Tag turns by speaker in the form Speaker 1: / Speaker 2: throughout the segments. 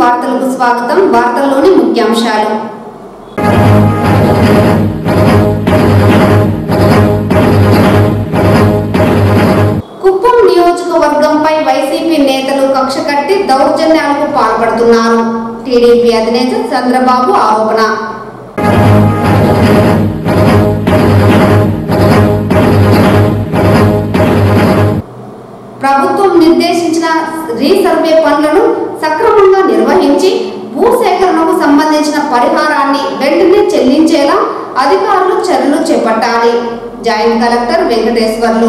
Speaker 1: వార్తలకు స్వాగతం వార్తల్లోని ముఖ్యాంశాలు కుప్పం నియోజకవర్గంపై వైసీపీ నేతలు కక్ష కట్టి దౌర్జన్యాలకు పాల్పడుతున్నారు టీడీపీ అధినేత చంద్రబాబు ఆరోపణ ప్రభుత్వం నిర్దేశించిన రీసర్వే పనులను సక్రమంగా నిర్వహించి భూసేకరణకు సంబంధించిన పరిహారాన్ని వెంటనే చెల్లించేలా అధికారులు చర్యలు చేపట్టాలి జాయింట్ కలెక్టర్ వెంకటేశ్వర్లు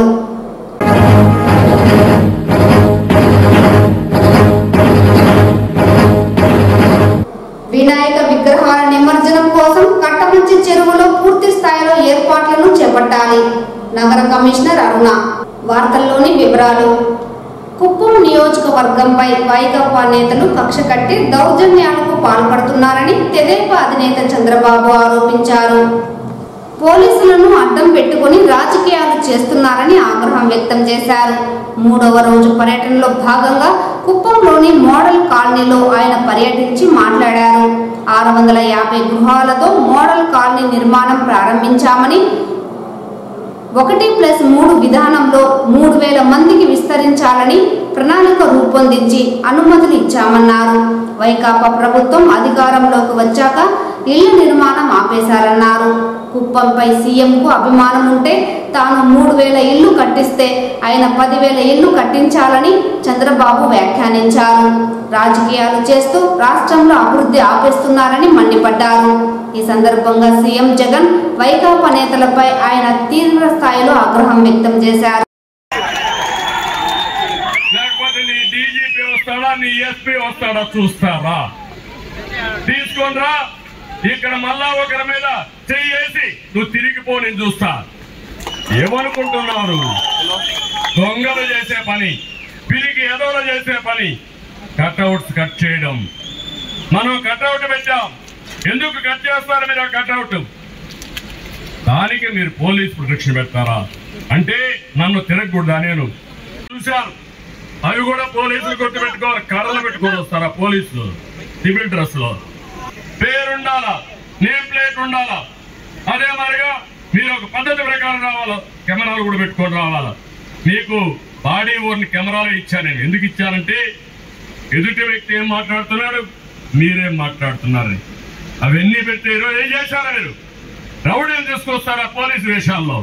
Speaker 1: వినాయక విగ్రహాల నిమజ్జనం కోసం కట్టమంచి చెరువులో పూర్తి స్థాయిలో ఏర్పాట్లను చేపట్టాలి నగర కమిషనర్ అరుణ వార్తల్లోని వివరాలు కుప్పం నియోజకవర్గంపై వైకాపా నేతలు కక్ష కట్టి దౌర్జన్యాలకు పాల్పడుతున్నారని తెదేపా అధినేత చంద్రబాబు ఆరోపించారు పోలీసులను అడ్డం పెట్టుకుని రాజకీయాలు చేస్తున్నారని ఆగ్రహం వ్యక్తం చేశారు మూడవ రోజు పర్యటనలో భాగంగా కుప్పంలోని మోడల్ కాలనీలో ఆయన పర్యటించి మాట్లాడారు ఆరు వందల యాభై గృహాలతో మోడల్ కాలనీ నిర్మాణం ప్రారంభించామని ఒకటి ప్లస్ మూడు విధానంలో మూడు వేల మందికి విస్తరించాలని ప్రణాళిక రూపొందించి అనుమతులు ఇచ్చామన్నారు వైకాపా ప్రభుత్వం అధికారంలోకి వచ్చాక ఇళ్ల నిర్మాణం ఆపేశారన్నారు కుప్పంపై సీఎంకు అభిమానం ఉంటే తాను మూడు వేల ఇళ్లు కట్టిస్తే ఆయన పదివేల ఇళ్లు కట్టించాలని చంద్రబాబు వ్యాఖ్యానించారు రాజకీయాలు చేస్తూ రాష్ట్రంలో అభివృద్ధి ఆపేస్తున్నారని మండిపడ్డారు ఈ సందర్భంగా సీఎం జగన్ వైకాపా నేతలపై ఆయన తీవ్ర స్థాయిలో ఆగ్రహం వ్యక్తం చేశారు
Speaker 2: లేకపోతే నీ డీజీపీ వస్తాడా నీ ఎస్పీ వస్తాడా చూస్తారా తీసుకొనిరా ఇక్కడ మళ్ళా ఒకరి మీద చెయ్యేసి నువ్వు తిరిగిపో నేను చూస్తా ఏమనుకుంటున్నారు దొంగలు చేసే పని పిరికి ఎదవలు చేసే పని కట్అవుట్స్ కట్ చేయడం మనం కట్అవుట్ పెట్టాం ఎందుకు కట్ చేస్తారు మీరు ఆ కట్అవుట్ దానికి మీరు పోలీస్ ప్రొటెక్షన్ పెడతారా అంటే నన్ను తిరగకూడదా నేను చూశారు అవి కూడా పోలీసులు గుర్తు పెట్టుకోవాలి కర్రలు పెట్టుకొని వస్తారా పోలీసులు సివిల్ డ్రెస్ లో పేరుండాలా నేమ్ ప్లేట్ ఉండాలా అదే మరిగా మీరు ఒక పద్ధతి ప్రకారం రావాలా కెమెరాలు కూడా పెట్టుకొని రావాలా మీకు బాడీ ఓర్ని కెమెరాలు ఇచ్చాను నేను ఎందుకు ఇచ్చానంటే ఎదుటి వ్యక్తి ఏం మాట్లాడుతున్నాడు మీరేం మాట్లాడుతున్నారు అవన్నీ పెడితే ఈరోజు ఏం చేశారా మీరు రౌడీలు తీసుకొస్తారా పోలీసు వేషాల్లో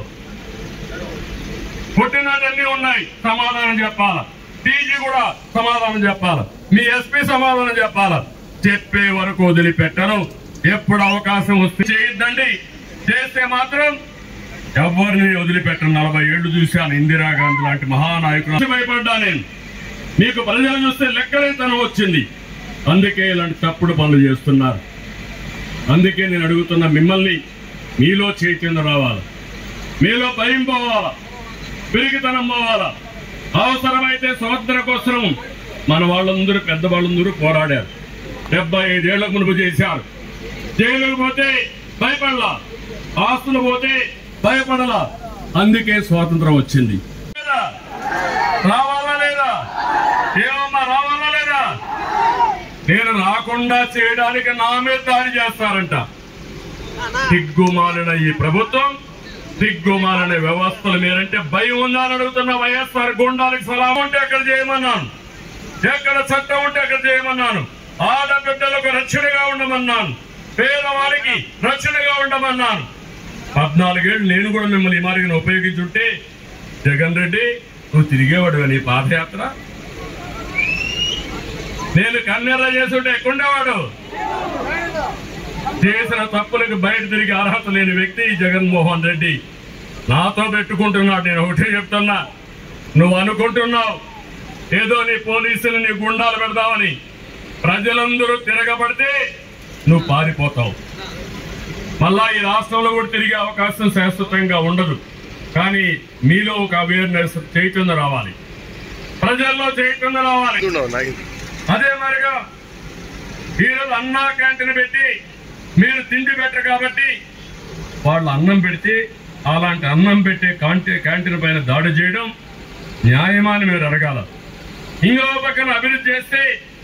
Speaker 2: పుట్టినవన్నీ ఉన్నాయి సమాధానం చెప్పాలా టీజీ కూడా సమాధానం చెప్పాలా మీ ఎస్పీ సమాధానం చెప్పాలా చెప్పే వరకు వదిలిపెట్టరు ఎప్పుడు అవకాశం వస్తే చేయొద్దండి చేస్తే మాత్రం ఎవరిని వదిలిపెట్టను నలభై ఏళ్ళు చూశాను ఇందిరాగాంధీ లాంటి మహానాయకులు భయపడ్డా నేను మీకు ప్రజలు చూస్తే లెక్కలేతనం వచ్చింది అందుకే ఇలాంటి తప్పుడు పనులు చేస్తున్నారు అందుకే నేను అడుగుతున్న మిమ్మల్ని మీలో చైతన్యం రావాలి మీలో భయం పోవాలా పిరిగితనం పోవాలా అవసరమైతే స్వతంత్ర కోసం మన వాళ్ళందరూ పెద్దవాళ్ళందరూ పోరాడారు డెబ్బై ఐదేళ్ల మునుపు చేశారు జైలుకు పోతే భయపడలా ఆస్తులు పోతే భయపడలా అందుకే స్వాతంత్రం వచ్చింది లేదా? రావాలా లేదా ఏమమ్మా రావాలా లేదా నేను రాకుండా చేయడానికి నా మీద దాడి చేస్తారంట దిగ్గుమాలిన ఈ ప్రభుత్వం దిగ్గుమాలిన వ్యవస్థల మీరంటే భయం ఉందని అడుగుతున్న వైఎస్ఆర్ గుండాలకు సలాం ఉంటే అక్కడ చేయమన్నాను ఎక్కడ చట్టం ఉంటే అక్కడ చేయమన్నాను ఆడబిడ్డలకు రక్షణగా ఉండమన్నాను పేదవారికి రక్షణగా ఉండమన్నాను పద్నాలుగేళ్ళు నేను కూడా మిమ్మల్ని ఈ మార్గం ఉపయోగించుంటే జగన్ రెడ్డి నువ్వు తిరిగేవాడు నీ పాదయాత్ర నేను కన్నెర్ర చేసుంటే ఎక్కడుండేవాడు చేసిన తప్పులకు బయట తిరిగి అర్హత లేని వ్యక్తి ఈ జగన్మోహన్ రెడ్డి నాతో పెట్టుకుంటున్నాడు నేను ఒకటే చెప్తున్నా నువ్వు అనుకుంటున్నావు ఏదో నీ పోలీసులు నీ గుండాలు పెడతావని ప్రజలందరూ తిరగబడితే నువ్వు పారిపోతావు మళ్ళా ఈ రాష్ట్రంలో కూడా తిరిగే అవకాశం శాశ్వతంగా ఉండదు కానీ మీలో ఒక అవేర్నెస్ చైతన్యం రావాలి ప్రజల్లో చైతన్యం రావాలి అదే మరిగా ఈరోజు అన్నా క్యాంటీన్ పెట్టి మీరు తిండి పెట్టరు కాబట్టి వాళ్ళు అన్నం పెడితే అలాంటి అన్నం పెట్టే కాంటీ క్యాంటీన్ పైన దాడి చేయడం న్యాయమా అని మీరు అడగాల ఇంకో పక్కన అభివృద్ధి చేస్తే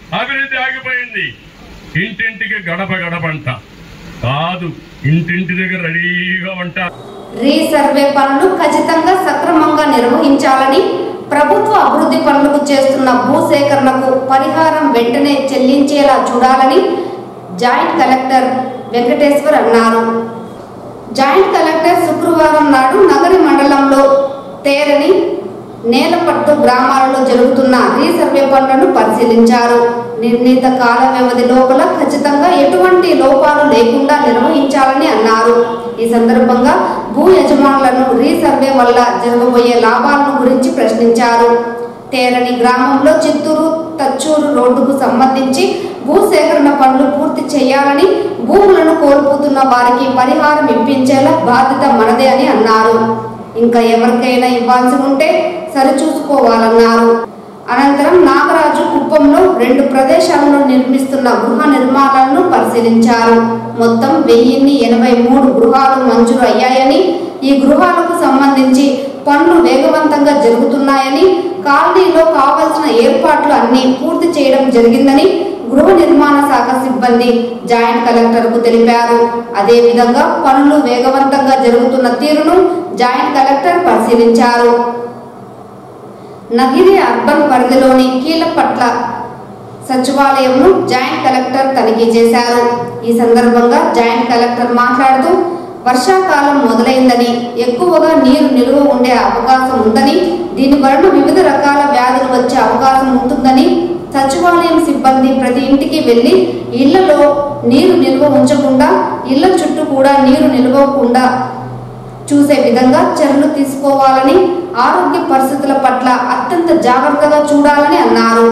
Speaker 2: అభివృద్ధి ఆగిపోయింది ఇంటింటికి గడప గడపంట కాదు ఇంటింటి దగ్గర రెడీగా ఉంటారు
Speaker 1: రీసర్వే పనులు ఖచ్చితంగా సక్రమంగా నిర్వహించాలని ప్రభుత్వ అభివృద్ధి పనులకు చేస్తున్న భూసేకరణకు పరిహారం వెంటనే చెల్లించేలా చూడాలని జాయింట్ కలెక్టర్ వెంకటేశ్వర్ అన్నారు జాయింట్ కలెక్టర్ శుక్రవారం నాడు నగరి మండలంలో తేరని నేలపట్టు గ్రామాలలో జరుగుతున్న రీసర్వే పనులను పరిశీలించారు నిర్ణీత కాల వ్యవధి లోపల ఖచ్చితంగా ఎటువంటి లోపాలు లేకుండా నిర్వహించాలని అన్నారు ఈ సందర్భంగా భూ యజమానులను రీసర్వే వల్ల జరగబోయే లాభాలను గురించి ప్రశ్నించారు తేరని గ్రామంలో చిత్తూరు తచ్చూరు రోడ్డుకు సంబంధించి భూసేకరణ పనులు పూర్తి చేయాలని భూములను కోల్పోతున్న వారికి పరిహారం ఇప్పించేలా బాధ్యత మనదే అని అన్నారు ఇంకా ఎవరికైనా ఇవ్వాల్సి ఉంటే సరిచూసుకోవాలన్నారు అనంతరం నాగరాజు కుప్పంలో రెండు ప్రదేశాలలో నిర్మిస్తున్న గృహ నిర్మాణాలను పరిశీలించారు మొత్తం వెయ్యిన్ని ఎనభై మూడు గృహాలు మంజూరు అయ్యాయని ఈ గృహాలకు సంబంధించి పనులు వేగవంతంగా జరుగుతున్నాయని కాలనీలో కావాల్సిన ఏర్పాట్లు అన్ని పూర్తి చేయడం జరిగిందని గృహ నిర్మాణ శాఖ సిబ్బంది జాయింట్ కలెక్టర్కు తెలిపారు అదేవిధంగా పనులు వేగవంతంగా జరుగుతున్న తీరును జాయింట్ కలెక్టర్ పరిశీలించారు నగిరి అర్బన్ పరిధిలోని కీలపట్ల సచివాలయంను జాయింట్ కలెక్టర్ తనిఖీ చేశారు ఈ సందర్భంగా జాయింట్ కలెక్టర్ మాట్లాడుతూ వర్షాకాలం మొదలైందని ఎక్కువగా నీరు నిల్వ ఉండే అవకాశం ఉందని దీని వలన వివిధ రకాల వ్యాధులు వచ్చే అవకాశం ఉంటుందని సచివాలయం సిబ్బంది ప్రతి ఇంటికి వెళ్లి ఇళ్లలో నీరు నిల్వ ఉంచకుండా ఇళ్ల చుట్టూ కూడా నీరు నిల్వకుండా చూసే విధంగా చర్యలు తీసుకోవాలని ఆరోగ్య పరిస్థితుల పట్ల అత్యంత జాగ్రత్తగా చూడాలని అన్నారు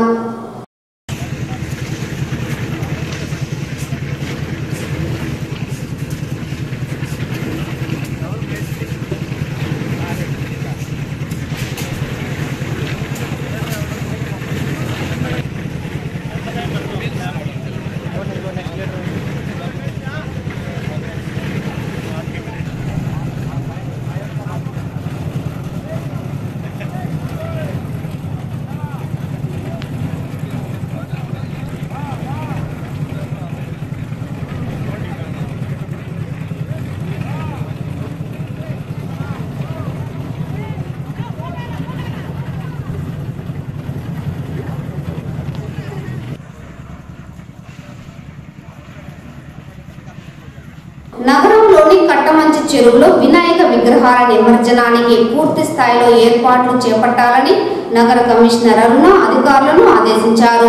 Speaker 1: నగరంలోని కట్టమంచి చెరువులో వినాయక విగ్రహాల నిమజ్జనానికి పూర్తి స్థాయిలో ఏర్పాట్లు చేపట్టాలని నగర కమిషనర్ అరుణ అధికారులను ఆదేశించారు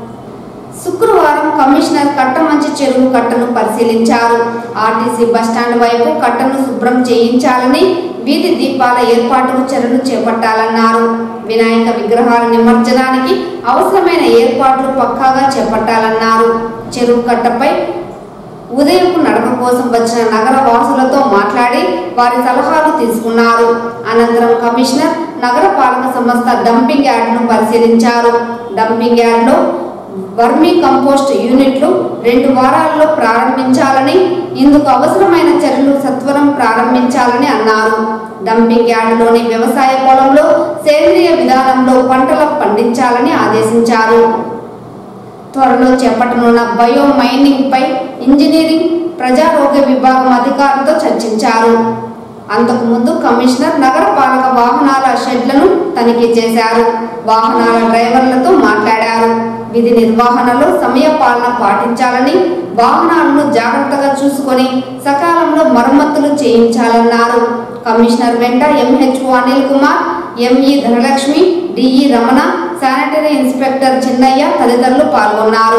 Speaker 1: శుక్రవారం కమిషనర్ కట్టమంచి చెరువు కట్టను పరిశీలించారు ఆర్టీసీ బస్టాండ్ వైపు కట్టను శుభ్రం చేయించాలని వీధి దీపాల ఏర్పాటుకు చర్యలు చేపట్టాలన్నారు వినాయక విగ్రహాల నిమజ్జనానికి అవసరమైన ఏర్పాట్లు పక్కాగా చేపట్టాలన్నారు చెరువు కట్టపై ఉదయంకు నడక కోసం వచ్చిన నగర వాసులతో మాట్లాడి వారి సలహాలు తీసుకున్నారు అనంతరం కమిషనర్ నగర పాలక సంస్థ డంపింగ్ యార్డును పరిశీలించారు డంపింగ్ యార్డులో వర్మీ కంపోస్ట్ యూనిట్లు రెండు వారాల్లో ప్రారంభించాలని ఇందుకు అవసరమైన చర్యలు సత్వరం ప్రారంభించాలని అన్నారు డంపింగ్ యార్డులోని వ్యవసాయ పొలంలో సేంద్రియ విధానంలో పంటలు పండించాలని ఆదేశించారు త్వరలో చేపట్టనున్న బయో మైనింగ్ పై ఇంజనీరింగ్ ప్రజారోగ్య విభాగం అధికారులతో చర్చించారు అంతకుముందు కమిషనర్ నగర పాలక వాహనాల షెడ్లను తనిఖీ చేశారు వాహనాల డ్రైవర్లతో మాట్లాడారు విధి నిర్వహణలో సమయ పాలన పాటించాలని వాహనాలను జాగ్రత్తగా చూసుకొని సకాలంలో మరమ్మతులు చేయించాలన్నారు కమిషనర్ వెంట MHO Anil Kumar ME Dhanalakshmi DE Ramana sanitary inspector Chinnayya తదితరులు పాల్గొన్నారు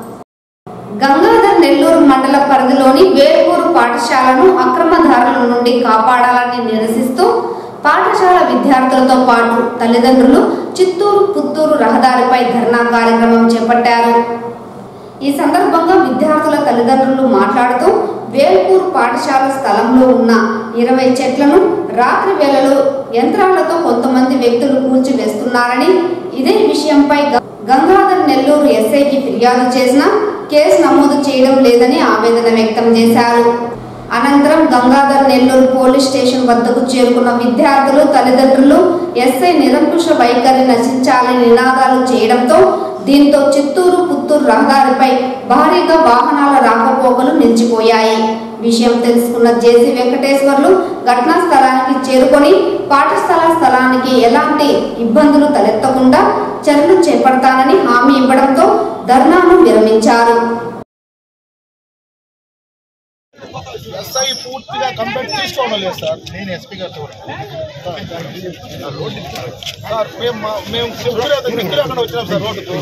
Speaker 1: గంగాధర్ నెల్లూరు మండల పరిధిలోని వేర్పూరు పాఠశాలను అక్రమదారుల నుండి కాపాడాలని నిరసిస్తూ పాఠశాల విద్యార్థులతో పాటు తల్లిదండ్రులు చిత్తూరు పుత్తూరు రహదారిపై ధర్నా కార్యక్రమం చేపట్టారు ఈ సందర్భంగా విద్యార్థుల తల్లిదండ్రులు మాట్లాడుతూ వేల్పూర్ పాఠశాల స్థలంలో ఉన్న ఇరవై చెట్లను రాత్రి వేళలో యంత్రాలతో కొంతమంది వ్యక్తులు కూల్చివేస్తున్నారని ఇదే విషయంపై గ- గంగాధర్ నెల్లూరు ఎస్ఐకి ఫిర్యాదు చేసినా కేసు నమోదు చేయడం లేదని ఆవేదన వ్యక్తం చేశారు అనంతరం గంగాధర్ నెల్లూరు పోలీస్ స్టేషన్ వద్దకు చేరుకున్న విద్యార్థులు తల్లిదండ్రులు ఎస్ఐ నిరంకుశ వైఖరి నశించాలని నినాదాలు చేయడంతో దీంతో చిత్తూరు పుత్తూరు రహదారిపై భారీగా వాహనాల రాకపోకలు నిలిచిపోయాయి విషయం తెలుసుకున్న జేసీ వెంకటేశ్వర్లు ఘటనా స్థలానికి చేరుకొని పాఠశాల స్థలానికి ఎలాంటి ఇబ్బందులు తలెత్తకుండా చర్యలు చేపడతానని హామీ ఇవ్వడంతో ధర్నాను విరమించారు
Speaker 3: ఎస్ఐ పూర్తిగా కంప్లైంట్ తీసుకోవడం లేదు సార్ నేను ఎస్పీ గారితో కూడా. సార్ మేము మా- మేము దిక్కులే దిక్కులే అక్కడ వచ్చినాం సార్ రోడ్డుకు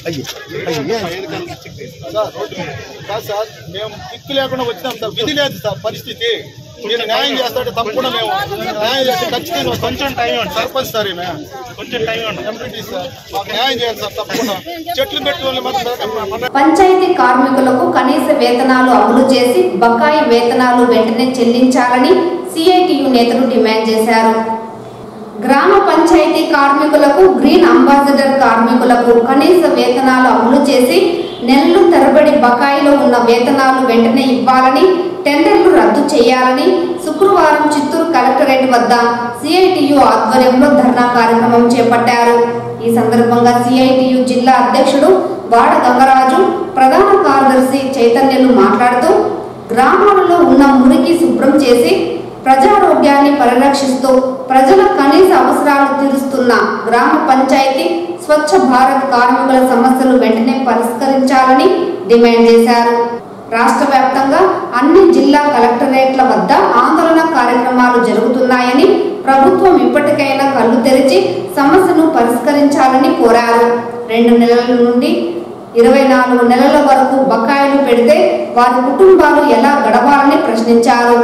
Speaker 3: సార్ రోడ్డు మీద. కాదు సార్ మేము దిక్కు లేకుండా వచ్చినాం సార్ విధి లేదు సార్ పరిస్థితి మీరు న్యాయం చేస్తారంటే తప్పకుండా మేము న్యాయం చేస్తే ఖచ్చితంగా కొంచెం టైం అండి సర్పంచ్ సార్ ఈమె కొంచెం టైం అండి ఎంపీటీ సార్ మాకు న్యాయం చేయాలి సార్ తప్పకుండా చెట్లు పెట్టి వాళ్ళు మాత్రం
Speaker 1: పంచాయతీ కార్మికులకు కనీస వేతనాలు అమలు చేసి బకాయి వేతనాలు వెంటనే చెల్లించాలని సిఐటియు నేతలు డిమాండ్ చేశారు గ్రామ పంచాయతీ కార్మికులకు గ్రీన్ అంబాసిడర్ కార్మికులకు కనీస వేతనాలు అమలు చేసి నెలలు తరబడి బకాయిలో ఉన్న వేతనాలు వెంటనే ఇవ్వాలని టెండర్లు రద్దు చేయాలని శుక్రవారం చిత్తూరు కలెక్టరేట్ వద్ద సిఐటియు ఆధ్వర్యంలో ధర్నా కార్యక్రమం చేపట్టారు ఈ సందర్భంగా సిఐటియు జిల్లా అధ్యక్షుడు వాడ గంగరాజు ప్రధాన కార్యదర్శి చైతన్యలు మాట్లాడుతూ గ్రామాలలో ఉన్న మురికి శుభ్రం చేసి ప్రజారోగ్యాన్ని పరిరక్షిస్తూ ప్రజల కనీస అవసరాలు తీరుస్తున్న గ్రామ పంచాయతీ స్వచ్ఛ భారత్ కార్మికుల సమస్యలు వెంటనే పరిష్కరించాలని డిమాండ్ చేశారు రాష్ట్ర వ్యాప్తంగా అన్ని జిల్లా కలెక్టరేట్ల వద్ద ఆందోళన కార్యక్రమాలు జరుగుతున్నాయని ప్రభుత్వం ఇప్పటికైనా కళ్ళు తెరిచి సమస్యను పరిష్కరించాలని కోరారు రెండు నెలల నుండి ఇరవై నాలుగు నెలల వరకు బకాయిలు పెడితే వారి కుటుంబాలు ఎలా గడవాలని ప్రశ్నించారు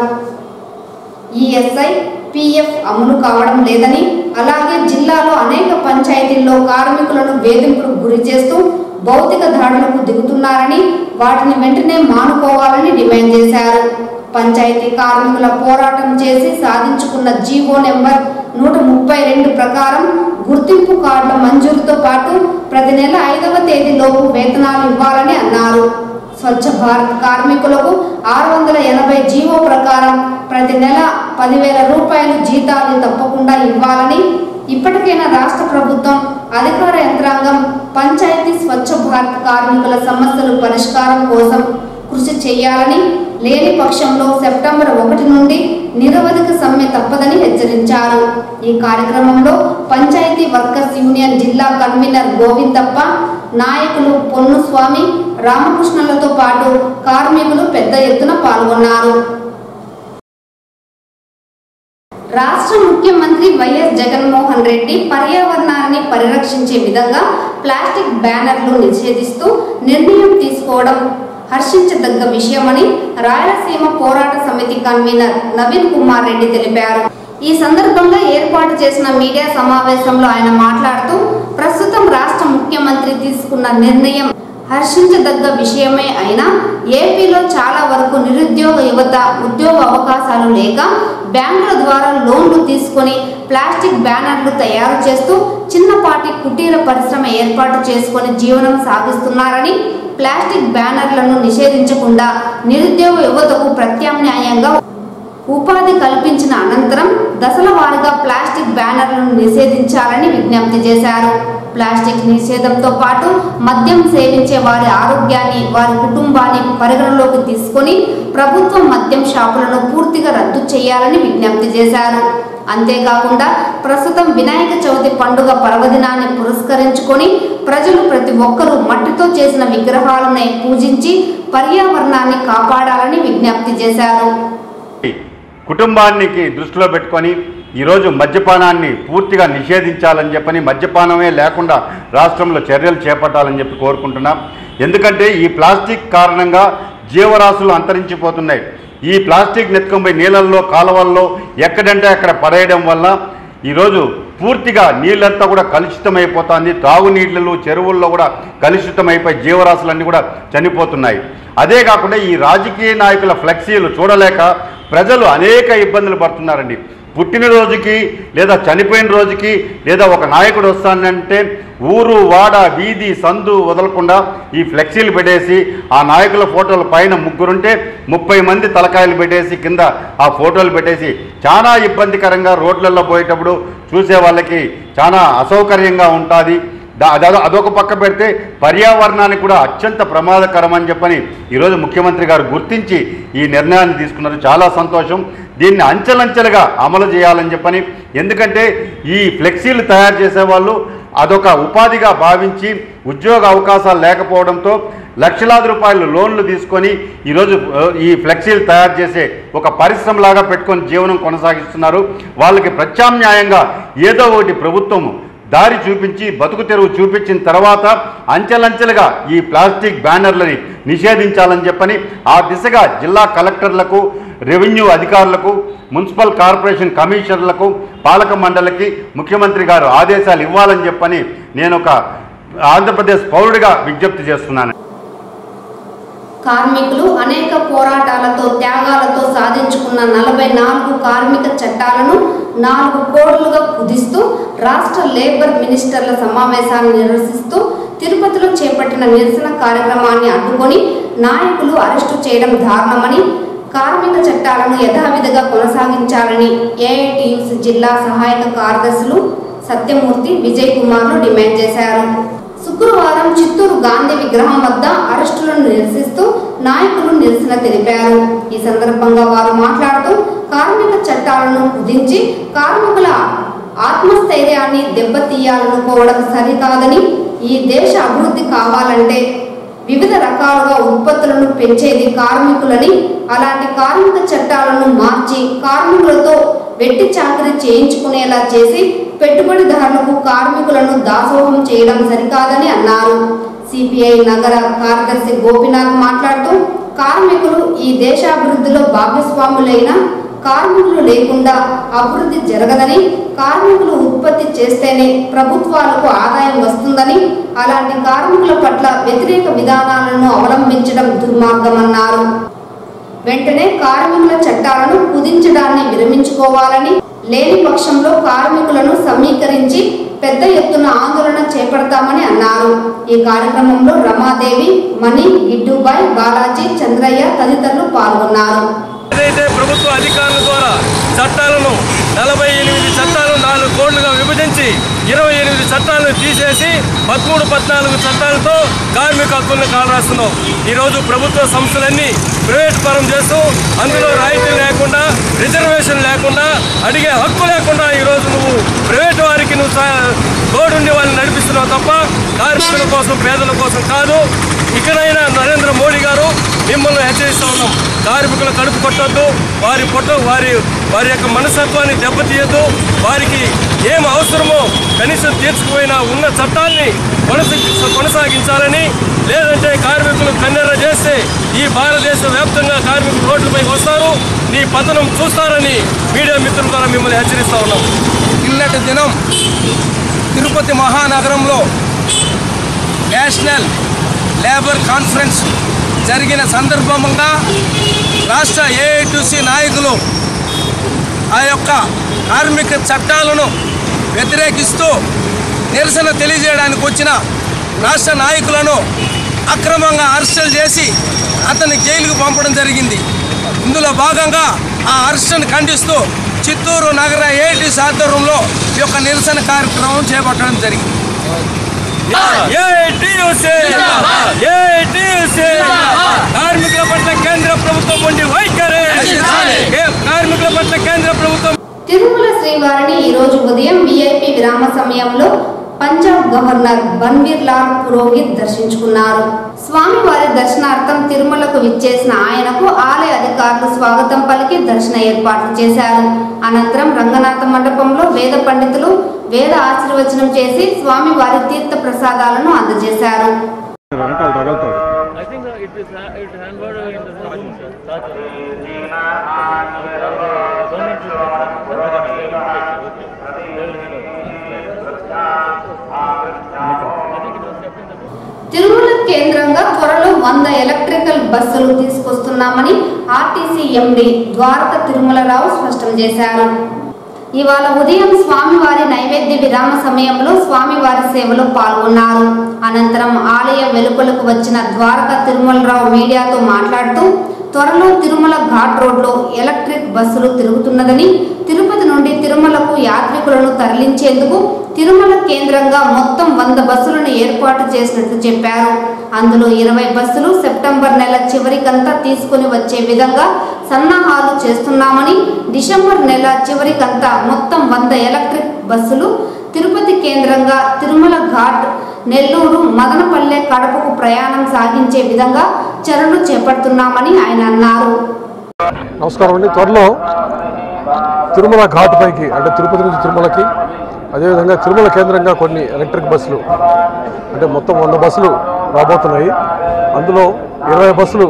Speaker 1: ఈఎస్ఐ పిఎఫ్ అమలు కావడం లేదని అలాగే జిల్లాలో అనేక పంచాయతీల్లో కార్మికులను వేధింపులకు గురి చేస్తూ భౌతిక దాడులకు దిగుతున్నారని వాటిని వెంటనే మానుకోవాలని డిమాండ్ చేశారు పంచాయతీ కార్మికుల పోరాటం చేసి సాధించుకున్న జీవో నెంబర్ నూట ముప్పై రెండు ప్రకారం గుర్తింపు కార్డుల మంజూరుతో పాటు ప్రతి నెల ఐదవ తేదీలోపు వేతనాలు ఇవ్వాలని అన్నారు స్వచ్ఛ భారత్ కార్మికులకు ఆరు వందల ఎనభై జీవో ప్రకారం ప్రతి నెల పదివేల రూపాయలు జీతాలు తప్పకుండా ఇవ్వాలని ఇప్పటికైనా రాష్ట్ర ప్రభుత్వం అధికార యంత్రాంగం పంచాయతీ స్వచ్ఛ భారత్ కార్మికుల సమస్యల పరిష్కారం కోసం కృషి చేయాలని లేని పక్షంలో సెప్టెంబర్ ఒకటి నుండి నిరవధిక సమ్మె తప్పదని హెచ్చరించారు ఈ కార్యక్రమంలో పంచాయతీ వర్కర్స్ యూనియన్ జిల్లా కన్వీనర్ గోవిందప్ప నాయకులు పొన్నుస్వామి రామకృష్ణలతో పాటు కార్మికులు పెద్ద ఎత్తున పాల్గొన్నారు రాష్ట్ర ముఖ్యమంత్రి వైఎస్ జగన్మోహన్ రెడ్డి పర్యావరణాన్ని పరిరక్షించే విధంగా ప్లాస్టిక్ బ్యానర్లు నిషేధిస్తూ నిర్ణయం తీసుకోవడం హర్షించదగ్గ విషయమని రాయలసీమ పోరాట సమితి కన్వీనర్ నవీన్ కుమార్ రెడ్డి తెలిపారు ఈ సందర్భంగా ఏర్పాటు చేసిన మీడియా సమావేశంలో ఆయన మాట్లాడుతూ ప్రస్తుతం రాష్ట్ర ముఖ్యమంత్రి తీసుకున్న నిర్ణయం హర్షించదగ్గ విషయమే అయినా ఏపీలో చాలా వరకు నిరుద్యోగ యువత ఉద్యోగ అవకాశాలు లేక బ్యాంకుల ద్వారా లోన్లు తీసుకొని ప్లాస్టిక్ బ్యానర్లు తయారు చేస్తూ చిన్నపాటి కుటీర పరిశ్రమ ఏర్పాటు చేసుకొని జీవనం సాగిస్తున్నారని ప్లాస్టిక్ బ్యానర్లను నిషేధించకుండా నిరుద్యోగ యువతకు ప్రత్యామ్నాయంగా ఉపాధి కల్పించిన అనంతరం దశల వారీగా ప్లాస్టిక్ బ్యానర్లను నిషేధించాలని విజ్ఞప్తి చేశారు ప్లాస్టిక్ నిషేధంతో పాటు మద్యం సేవించే వారి ఆరోగ్యాన్ని వారి కుటుంబాన్ని పరిగణలోకి తీసుకొని ప్రభుత్వం మద్యం షాపులను పూర్తిగా రద్దు చేయాలని విజ్ఞప్తి చేశారు అంతేకాకుండా ప్రస్తుతం వినాయక చవితి పండుగ పర్వదినాన్ని పురస్కరించుకొని ప్రజలు ప్రతి ఒక్కరూ మట్టితో చేసిన విగ్రహాలనే పూజించి పర్యావరణాన్ని కాపాడాలని విజ్ఞప్తి చేశారు
Speaker 4: కుటుంబానికి దృష్టిలో పెట్టుకొని ఈరోజు మద్యపానాన్ని పూర్తిగా నిషేధించాలని చెప్పని మద్యపానమే లేకుండా రాష్ట్రంలో చర్యలు చేపట్టాలని చెప్పి కోరుకుంటున్నాం ఎందుకంటే ఈ ప్లాస్టిక్ కారణంగా జీవరాశులు అంతరించిపోతున్నాయి ఈ ప్లాస్టిక్ నెత్తుకొని నీళ్ళల్లో కాలువల్లో ఎక్కడంటే అక్కడ పడేయడం వల్ల ఈరోజు పూర్తిగా నీళ్ళంతా కూడా కలుషితమైపోతుంది తాగునీళ్ళు చెరువుల్లో కూడా కలుషితమైపోయి జీవరాశులన్నీ కూడా చనిపోతున్నాయి అదే కాకుండా ఈ రాజకీయ నాయకుల ఫ్లెక్సీలు చూడలేక ప్రజలు అనేక ఇబ్బందులు పడుతున్నారండి పుట్టినరోజుకి లేదా చనిపోయిన రోజుకి లేదా ఒక నాయకుడు వస్తానంటే ఊరు వాడ వీధి సందు వదలకుండా ఈ ఫ్లెక్సీలు పెట్టేసి ఆ నాయకుల ఫోటోల పైన ముగ్గురుంటే ముప్పై మంది తలకాయలు పెట్టేసి కింద ఆ ఫోటోలు పెట్టేసి చాలా ఇబ్బందికరంగా రోడ్లలో పోయేటప్పుడు చూసే వాళ్ళకి చాలా అసౌకర్యంగా ఉంటుంది దా- అదో అదొక పక్క పెడితే పర్యావరణానికి కూడా అత్యంత ప్రమాదకరం అని చెప్పని ఈరోజు ముఖ్యమంత్రి గారు గుర్తించి ఈ నిర్ణయాన్ని తీసుకున్నారు చాలా సంతోషం దీన్ని అంచెలంచెలుగా అమలు చేయాలని చెప్పని ఎందుకంటే ఈ ఫ్లెక్సీలు తయారు చేసేవాళ్ళు అదొక ఉపాధిగా భావించి ఉద్యోగ అవకాశాలు లేకపోవడంతో లక్షలాది రూపాయలు లోన్లు తీసుకొని ఈరోజు ఆ, ఈ ఫ్లెక్సీలు తయారు చేసే ఒక పరిశ్రమలాగా పెట్టుకొని జీవనం కొనసాగిస్తున్నారు వాళ్ళకి ప్రత్యామ్నాయంగా ఏదో ఒకటి ప్రభుత్వము దారి చూపించి బతుకు తెరువు చూపించిన తర్వాత అంచెలంచెలుగా ఈ ప్లాస్టిక్ బ్యానర్లని నిషేధించాలని చెప్పని ఆ దిశగా జిల్లా కలెక్టర్లకు రెవెన్యూ అధికారులకు మున్సిపల్ కార్పొరేషన్ కమిషనర్లకు పాలక మండలికి ముఖ్యమంత్రి గారు ఆదేశాలు ఇవ్వాలని చెప్పని నేను ఒక ఆంధ్రప్రదేశ్ పౌరుడిగా విజ్ఞప్తి చేస్తున్నాను
Speaker 1: కార్మికులు అనేక పోరాటాలతో త్యాగాలతో సాధించుకున్న నలభై నాలుగు కార్మిక చట్టాలను నాలుగు కోడ్లుగా కుదిస్తూ రాష్ట్ర లేబర్ మినిస్టర్ల సమావేశాన్ని నిరసిస్తూ తిరుపతిలో చేపట్టిన నిరసన కార్యక్రమాన్ని అడ్డుకొని నాయకులు అరెస్టు చేయడం దారుణమని కార్మిక చట్టాలను యథావిధిగా కొనసాగించాలని ఏఐటియుసి జిల్లా సహాయక కార్యదర్శులు సత్యమూర్తి విజయ్ కుమార్లు డిమాండ్ చేశారు శుక్రవారం చిత్తూరు గాంధీ విగ్రహం వద్ద అరెస్టులను నిరసిస్తూ నాయకులు నిరసన తెలిపారు ఈ సందర్భంగా వారు మాట్లాడుతూ కార్మిక చట్టాలను కుదించి కార్మికుల ఆత్మస్థైర్యాన్ని దెబ్బతీయాలనుకోవడం సరికాదని ఈ దేశ అభివృద్ధి కావాలంటే వివిధ రకాలుగా ఉత్పత్తులను పెంచేది కార్మికులని అలాంటి కార్మిక చట్టాలను మార్చి కార్మికులతో వెట్టి చాకరీ చేయించుకునేలా చేసి పెట్టుబడిదారులకు కార్మికులను దాసోహం చేయడం సరికాదని అన్నారు సిపిఐ నగర కార్యదర్శి గోపినాథ్ మాట్లాడుతూ కార్మికులు ఈ దేశాభివృద్ధిలో భాగస్వాములైన కార్మికులు లేకుండా అభివృద్ధి జరగదని కార్మికులు ఉత్పత్తి చేస్తేనే ప్రభుత్వాలకు ఆదాయం వస్తుందని అలాంటి కార్మికుల పట్ల వ్యతిరేక విధానాలను అవలంబించడం దుర్మార్గమన్నారు వెంటనే కార్మికుల చట్టాలను కుదించడాన్ని విరమించుకోవాలని లేని పక్షంలో కార్మికులను సమీకరించి పెద్ద ఎత్తున ఆందోళన చేపడతామని అన్నారు ఈ కార్యక్రమంలో రమాదేవి మణి గిడ్డుబాయ్ బాలాజీ చంద్రయ్య తదితరులు పాల్గొన్నారు
Speaker 5: ఏదైతే ప్రభుత్వ అధికారుల ద్వారా చట్టాలను నలభై ఎనిమిది చట్టాలను నాలుగు కోట్లుగా విభజించి ఇరవై ఎనిమిది చట్టాలను తీసేసి పదమూడు పద్నాలుగు చట్టాలతో కార్మిక హక్కులను కాలరాస్తున్నాం ఈరోజు ప్రభుత్వ సంస్థలన్నీ ప్రైవేట్ పరం చేస్తూ అందులో రాయితీ లేకుండా రిజర్వేషన్ లేకుండా అడిగే హక్కు లేకుండా ఈరోజు నువ్వు ప్రైవేట్ వారికి నువ్వు సా- తోడుండి వాళ్ళని నడిపిస్తున్నావు తప్ప కార్మికుల కోసం పేదల కోసం కాదు ఇకనైనా నరేంద్ర మోడీ గారు మిమ్మల్ని హెచ్చరిస్తూ ఉన్నాం కార్మికుల కడుపు కొట్టొద్దు వారి పొట్ట వారి వారి యొక్క మనస్తత్వాన్ని దెబ్బతీయద్దు వారికి ఏం అవసరమో కనీసం తీర్చుకుపోయిన ఉన్న చట్టాల్ని కొనసా కొనసాగించాలని లేదంటే కార్మికులు కన్నెర చేస్తే ఈ భారతదేశ వ్యాప్తంగా కార్మికులు రోడ్లపై వస్తారు నీ పతనం చూస్తారని మీడియా మిత్రుల ద్వారా మిమ్మల్ని హెచ్చరిస్తా ఉన్నాం
Speaker 6: నిన్నటి దినం తిరుపతి మహానగరంలో నేషనల్ లేబర్ కాన్ఫరెన్స్ జరిగిన సందర్భంగా రాష్ట్ర ఏఐటిసి నాయకులు ఆ యొక్క కార్మిక చట్టాలను వ్యతిరేకిస్తూ నిరసన తెలియజేయడానికి వచ్చిన రాష్ట్ర నాయకులను అక్రమంగా అరెస్టులు చేసి అతన్ని జైలుకు పంపడం జరిగింది ఇందులో భాగంగా ఆ అరెస్టును ఖండిస్తూ చిత్తూరు నగర ఏఐటీసీ ఆధ్వర్యంలో ఈ యొక్క నిరసన కార్యక్రమం చేపట్టడం జరిగింది
Speaker 5: ఏఐటీయూసీ! ఏఐటీయూసీ! కార్మికుల పట్ల కేంద్ర ప్రభుత్వం ఉండి వైఖరి ఏ- కార్మికుల పట్ల కేంద్ర ప్రభుత్వం
Speaker 1: తిరుమల శ్రీవారిని ఈ రోజు ఉదయం విఐపి విరామ సమయంలో పంజాబ్ గవర్నర్ బన్వీర్ లాల్ పురోహిత్ దర్శించుకున్నారు స్వామివారి దర్శనార్థం తిరుమలకు విచ్చేసిన ఆయనకు ఆలయ అధికారులు స్వాగతం పలికి దర్శన ఏర్పాట్లు చేశారు అనంతరం రంగనాథ మండపంలో వేద పండితులు వేద ఆశీర్వచనం చేసి స్వామివారి తీర్థ ప్రసాదాలను అందజేశారు
Speaker 5: I think it is it handword in the room, sir.
Speaker 1: Tirumala కేంద్రంగా త్వరలో వంద ఎలక్ట్రికల్ బస్సులు తీసుకొస్తున్నామని ఆర్టీసీ ఎండి ద్వారక తిరుమలరావు స్పష్టం చేశారు ఇవాళ ఉదయం స్వామివారి నైవేద్య విరామ సమయంలో స్వామివారి సేవలో పాల్గొన్నారు అనంతరం ఆలయ వెలుపలకు వచ్చిన ద్వారక తిరుమలరావు మీడియాతో మాట్లాడుతూ త్వరలో తిరుమల ఘాట్ రోడ్లో ఎలక్ట్రిక్ బస్సులు తిరుగుతున్నదని తిరుపతి నుండి తిరుమలకు యాత్రికులను తరలించేందుకు తిరుమల కేంద్రంగా మొత్తం వంద బస్సులను ఏర్పాటు చేసినట్లు చెప్పారు అందులో ఇరవై బస్సులు సెప్టెంబర్ నెల చివరికంతా తీసుకుని వచ్చే విధంగా సన్నాహాలు చేస్తున్నామని డిసెంబర్ నెల చివరికంతా మొత్తం వంద ఎలక్ట్రిక్ బస్సులు తిరుపతి కేంద్రంగా తిరుమల ఘాట్ నెల్లూరు మదనపల్లె కడపకు ప్రయాణం సాగించే విధంగా చర్యలు చేపడుతున్నామని ఆయన అన్నారు
Speaker 7: నమస్కారం అండి త్వరలో తిరుమల ఘాట్ పైకి అంటే తిరుపతి నుంచి తిరుమలకి అదేవిధంగా తిరుమల కేంద్రంగా కొన్ని ఎలక్ట్రిక్ బస్సులు అంటే మొత్తం వంద బస్సులు రాబోతున్నాయి అందులో ఇరవై బస్సులు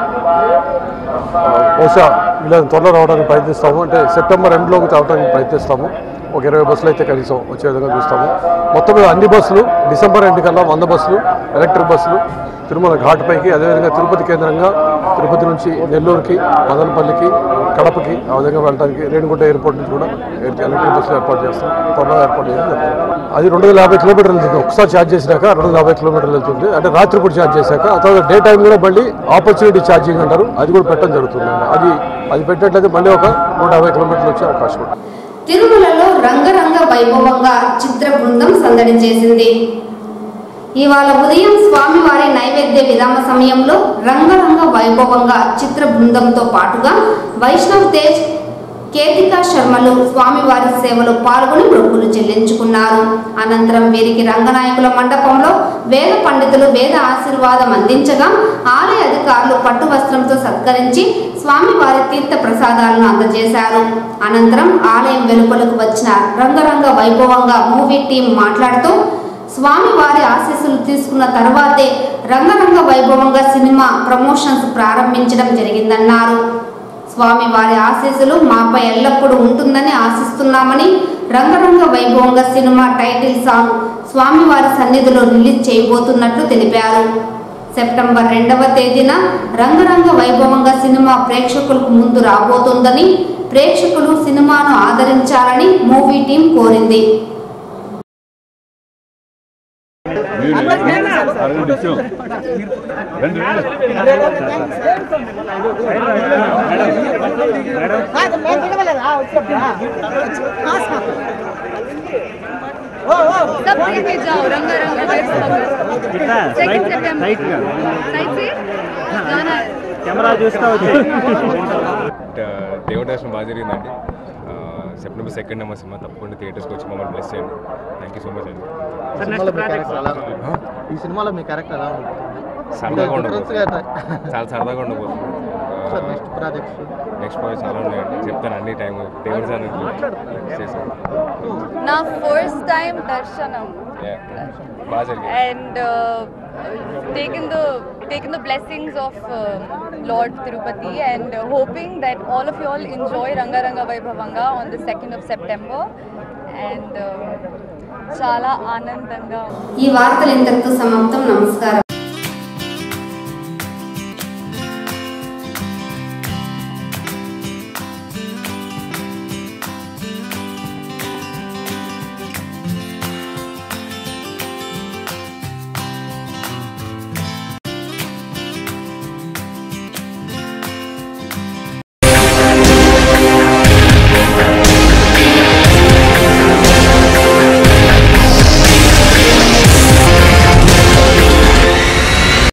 Speaker 7: ఆ, బహుశా ఇలా త్వరలో రావడానికి ప్రయత్నిస్తాము అంటే సెప్టెంబర్ ఎండ్లోకి రావడానికి ప్రయత్నిస్తాము ఒక ఇరవై బస్సులు అయితే కనీసం వచ్చే విధంగా చూస్తాము మొత్తం మీద అన్ని బస్సులు డిసెంబర్ ఎండ్ కల్లా వంద బస్సులు ఎలక్ట్రిక్ బస్సులు తిరుమల ఘాట్ పైకి అదేవిధంగా తిరుపతి కేంద్రంగా తిరుపతి నుంచి నెల్లూరుకి మదనపల్లికి కడపకి ఆ విధంగా వెళ్ళడానికి రేణిగుంట ఎయిర్పోర్ట్ నుంచి కూడా ఎలక్ట్రిక్ బస్సులు ఏర్పాటు చేస్తాం త్వరలో ఏర్పాటు చేయడం జరుగుతుంది. అది రెండు వందల యాభై కిలోమీటర్లు వెళ్తుంది ఒకసారి ఛార్జ్ చేసినాక రెండు వందల యాభై కిలోమీటర్లు వెళ్తుంది అంటే రాత్రి కూడా ఛార్జ్ చేశాక ఆ తర్వాత డే టైం కూడా మళ్ళీ ఆపర్చునిటీ ఛార్జింగ్ అంటారు అది కూడా పెట్టడం జరుగుతుంది అది అది పెట్టినట్లయితే మళ్ళీ ఒక నూట యాభై కిలోమీటర్లు వచ్చే అవకాశం ఉంటుంది
Speaker 1: తిరుమలలో రంగరంగ వైభవంగా చిత్ర బృందం సందడి చేసింది ఇవాళ ఉదయం స్వామివారి నైవేద్య విరామ సమయంలో రంగరంగ వైభవంగా చిత్ర బృందంతో పాటుగా వైష్ణవ్ తేజ్ కేతికా శర్మలు స్వామివారి సేవలో పాల్గొని మొక్కులు చెల్లించుకున్నారు అనంతరం వీరికి రంగనాయకుల మండపంలో వేద పండితులు వేద ఆశీర్వాదం అందించగా ఆలయ అధికారులు పట్టు వస్త్రంతో సత్కరించి స్వామివారి తీర్థ ప్రసాదాలను అందజేశారు అనంతరం ఆలయం వెలుపలకు వచ్చిన రంగరంగ వైభవంగా మూవీ టీం మాట్లాడుతూ స్వామివారి ఆశీస్సులు తీసుకున్న తర్వాతే రంగరంగ వైభవంగా సినిమా ప్రమోషన్స్ ప్రారంభించడం జరిగిందన్నారు స్వామివారి ఆశీస్సులు మాపై ఎల్లప్పుడూ ఉంటుందని ఆశిస్తున్నామని రంగరంగ వైభవంగా సినిమా టైటిల్ సాంగ్ స్వామివారి సన్నిధిలో రిలీజ్ చేయబోతున్నట్లు తెలిపారు సెప్టెంబర్ రెండవ తేదీన రంగరంగ వైభవంగా సినిమా ప్రేక్షకులకు ముందు రాబోతోందని ప్రేక్షకులు సినిమాను ఆదరించాలని మూవీ టీం కోరింది
Speaker 8: सब लेके जाओ रंगा रंगा सेकंड सितंबर साइड से गाना है
Speaker 9: దేవుడి దర్శనం బాగా జరిగిందండి ఆ, సెప్టెంబర్ సెకండ్ నెంబర్ సినిమా తప్పకుండా థియేటర్స్కి వచ్చి మమ్మల్ని బ్లెస్ చేయండి థ్యాంక్ యూ సో మచ్ అండి
Speaker 3: సినిమాలో మీ క్యారెక్టర్ ఎలా ఉంటుంది ఈ సినిమాలో మీ క్యారెక్టర్ ఎలా ఉంటుంది
Speaker 9: సరదాగా
Speaker 3: డిఫరెన్స్
Speaker 9: ఉండబోతుంది చాలా సరదాగా ఉండబోతుంది
Speaker 3: sir next projects
Speaker 9: next project చాలా ఉన్నాయండి చెప్తాను అన్ని టైం దేవుడి సార్ చేసాను
Speaker 8: నా ఫస్ట్ టైం దర్శనం
Speaker 9: బాగా జరిగింది
Speaker 8: and uh, taken the taken the blessings of uh, Lord Tirupati and uh, hoping that all of you all enjoy Ranga Ranga Vaibhavanga on the 2nd of September and uh, చాలా ఆనందంగా
Speaker 1: ఈ వార్తలు ఇంతటితో సమాప్తం నమస్కారం